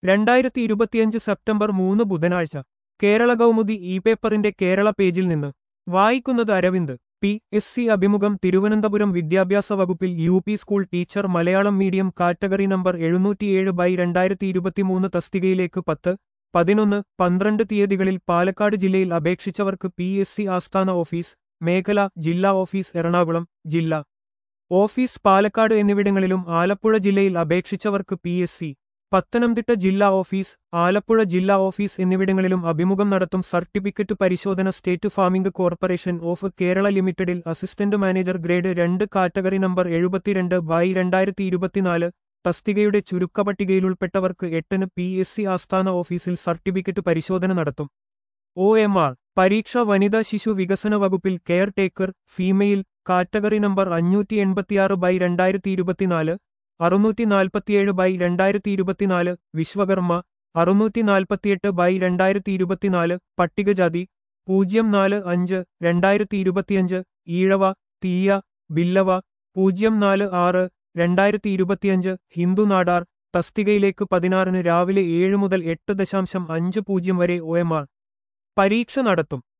രണ്ടായിരത്തി ഇരുപത്തിയഞ്ച് സെപ്റ്റംബർ മൂന്ന് ബുധനാഴ്ച കേരള കൗമുദി ഇ പേപ്പറിന്റെ കേരള പേജിൽ നിന്ന് വായിക്കുന്നത് അരവിന്ദ് പി എസ് സി അഭിമുഖം തിരുവനന്തപുരം വിദ്യാഭ്യാസ വകുപ്പിൽ U P school teacher Malayalam medium category number എഴുന്നൂറ്റിയേഴ് ബൈ രണ്ടായിരത്തി ഇരുപത്തിമൂന്ന് തസ്തികയിലേക്ക് പത്ത് പതിനൊന്ന് പന്ത്രണ്ട് തീയതികളിൽ പാലക്കാട് ജില്ലയിൽ അപേക്ഷിച്ചവർക്ക് പി എസ് സി ആസ്ഥാന ഓഫീസ് മേഖല ജില്ലാ ഓഫീസ് എറണാകുളം ജില്ലാ ഓഫീസ് പാലക്കാട് എന്നിവിടങ്ങളിലും ആലപ്പുഴ ജില്ലയിൽ അപേക്ഷിച്ചവർക്ക് പി എസ് സി പത്തനംതിട്ട ജില്ലാ ഓഫീസ് ആലപ്പുഴ ജില്ലാ ഓഫീസ് എന്നിവിടങ്ങളിലും അഭിമുഖം നടത്തും സർട്ടിഫിക്കറ്റ് പരിശോധന state farming corporation of Kerala ലിമിറ്റഡിൽ അസിസ്റ്റന്റ് മാനേജർ ഗ്രേഡ് രണ്ട് കാറ്റഗറി നമ്പർ എഴുപത്തിരണ്ട് ബൈ രണ്ടായിരത്തി ഇരുപത്തിനാല് തസ്തികയുടെ ചുരുക്കപട്ടികയിലുൾപ്പെട്ടവർക്ക് എട്ടിന് പി എസ് സി ആസ്ഥാന ഓഫീസിൽ സർട്ടിഫിക്കറ്റ് പരിശോധന നടത്തും ഒ എം ആർ പരീക്ഷ വനിതാ ശിശു വികസന വകുപ്പിൽ caretaker female category number അഞ്ഞൂറ്റി എൺപത്തിയാറ് ബൈ രണ്ടായിരത്തി ഇരുപത്തിനാല് അറുന്നൂറ്റി നാൽപ്പത്തിയേഴ് ബൈ രണ്ടായിരത്തി ഇരുപത്തിനാല് വിശ്വകർമ്മ അറുന്നൂറ്റി നാൽപ്പത്തിയെട്ട് ബൈ രണ്ടായിരത്തി ഇരുപത്തിനാല് പട്ടികജാതി പൂജ്യം നാല് അഞ്ച് രണ്ടായിരത്തി ഇരുപത്തിയഞ്ച് ഈഴവ തീയ ബില്ലവ പൂജ്യം നാല് ആറ് രണ്ടായിരത്തി ഇരുപത്തിയഞ്ച് ഹിന്ദു നാടാർ തസ്തികയിലേക്ക് പതിനാറിന് രാവിലെ ഏഴ് മുതൽ എട്ട് ദശാംശം അഞ്ച് പൂജ്യം വരെ ഒ എം ആർ പരീക്ഷ നടത്തും